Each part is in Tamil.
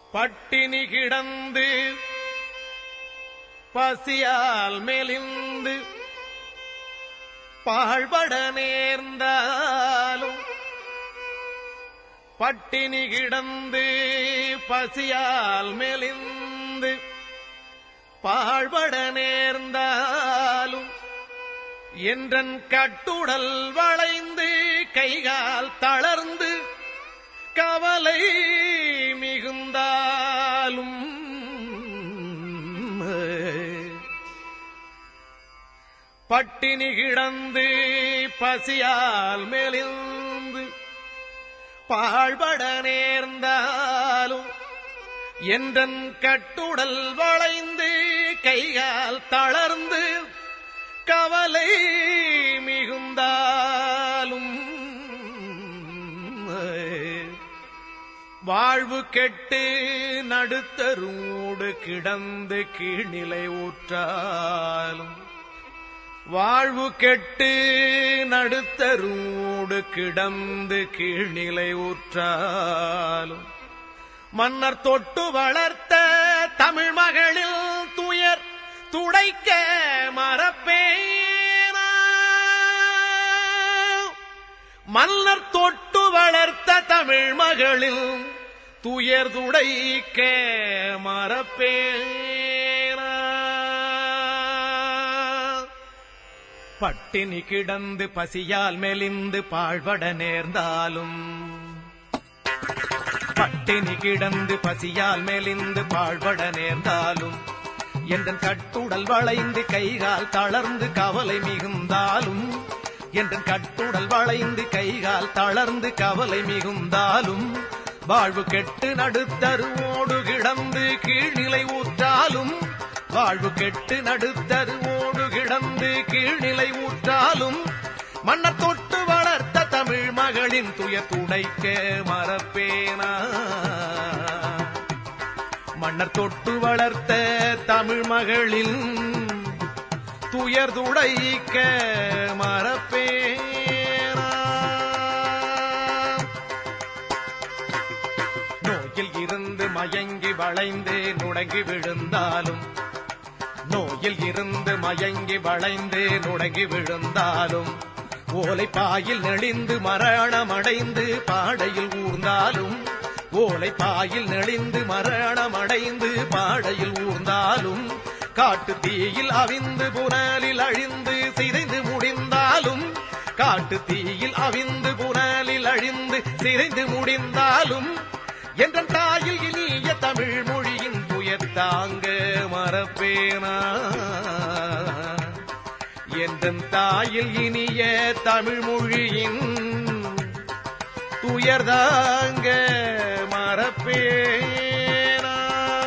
பட்டினி கிடந்து பசியால் மெலிந்து பாழ்பட நேர்ந்தாலும் பட்டினி கிடந்து பசியால் மெலிந்து பாழ்பட நேர்ந்தாலும் என்றன் கட்டுடல் வளைந்து கைகால் தளர்ந்து கவலை மிகுந்தாலும் பட்டினி கிடந்து பசியால் மெலிந்து பாழ்பட நேர்ந்தாலும் என்றன் கட்டுடல் வளைந்து கைகால் தளர்ந்து கவலை மிகுந்தாலும் வாழ்வு கெட்டு நடுத்தருவோடு கிடந்து கீழ்நிலை ஊற்றாலும் வாழ்வு கெட்டு நடுத்தருவோடு கிடந்து கீழ்நிலை ஊற்றாலும் மன்னர் தொட்டு வளர்த்த தமிழ் மகளில் துயர் துடைக்க மறப்பேனா மன்னர் தொட்டு வளர்த்த தமிழ் மகளில் துயர் துடைக்க மறப்பேனா பட்டினி கிடந்து பசியால் மெலிந்து பாழ்பட நேர்ந்தாலும் பட்டினி கிடந்து பசியால் மெலிந்து பாழ்பட நேர்ந்தாலும் எந்தன் கட்டுடல் வளைந்து கைகால் தளர்ந்து கவலை மிகுந்தாலும் எந்தன் கட்டுடல் வளைந்து கைகால் தளர்ந்து கவலை மிகுந்தாலும் வாழ்வு கெட்டு நடுத்தருவோடு கிடந்து கீழ்நிலை ஊற்றாலும் வாழ்வு கெட்டு நடுத்தருவோடு கிடந்து கீழ்நிலை ஊற்றாலும் மன்னர் தொட்டு வளர்த்த தமிழ் மகளின் துயர் துடைக்க மறப்பேனா மன்னர் தொட்டு வளர்த்த தமிழ் மகளின் துயர் துடைக்க மறப்பேனா நோயில் இருந்து மயங்கி வளைந்து நுடங்கி விழுந்தாலும் நோயில் இருந்து மயங்கி வளைந்து நுடங்கி விழுந்தாலும் ஓலை பாயில் நெளிந்து மரணமடைந்து பாடையில் ஊர்ந்தாலும் ஓலை பாயில் நெளிந்து மரணமடைந்து பாடையில் ஊர்ந்தாலும் காட்டு தீயில் அவிந்து புனலில் அழிந்து சிதைந்து முடிந்தாலும் காட்டு தீயில் அவிந்து புனலில் அழிந்து சிதைந்து முடிந்தாலும் என்ற தாயில் இனிய தமிழ் மொழியின் துயர் தாங்க மறப்பேனா என்ற தாயில் இனிய தமிழ் மொழியின் துயர் தாங்க மறப்பேனா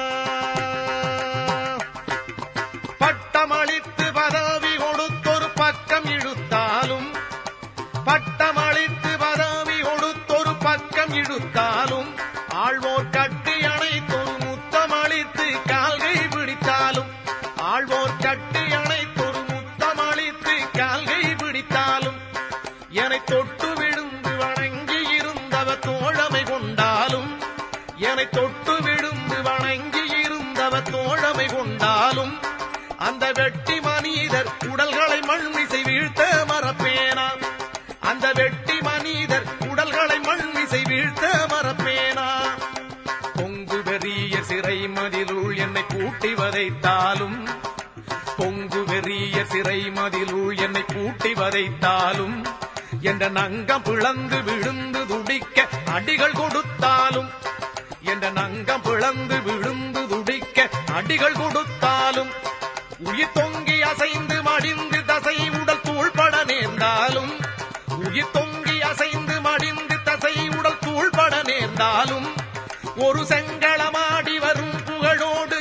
பட்டமளித்து பதவி கொடுத்தொரு பக்கம் இழுத்தாலும் பட்டமளித்து பதவி கொடுத்தொரு பக்கம் இழுத்தாலும் ஆழ்வோர் கட்டி அணைத்தொரு முத்தமளித்து கால்கை பிடித்தாலும் ஆழ்வோர் கட்டி அணைத்தொரு முத்தமளித்து கால்கை பிடித்தாலும் என்னை தொட்டு விழுந்து வணங்கி இருந்தவ தோழமை கொண்டாலும் என்னை தொட்டு விழுந்து வணங்கி இருந்தவ தோழமை கொண்டாலும் அந்த வெட்டி மனிதர் உடல்களை மண்மிசை வீழ்த்த மறப்பேனா அந்த வெட்டி மனிதர் உடல்களை மண்மிசை வீழ்த்த மறப்பேனா பொங்கு பெரிய சிறை மதிலுள் என்னை பூட்டி வதைத்தாலும் பொங்கு வெறிய சிறை மதிலுள் என்னை பூட்டி வதைத்தாலும் என்ற நங்கம் பிளந்து விழுந்து துடிக்க அடிகள் கொடுத்தாலும் என்ற நங்கம் பிளந்து விழுந்து துடிக்க அடிகள் கொடுத்தாலும் உயிர் தொங்கி அசைந்து மடிந்து தசை உடல் தூள்பட நேர்ந்தாலும் உயிர் தொங்கி அசைந்து மடிந்து தசை உடல் தூள்பட நேர்ந்தாலும் ஒரு செங்களமாடி வரும் புகழோடு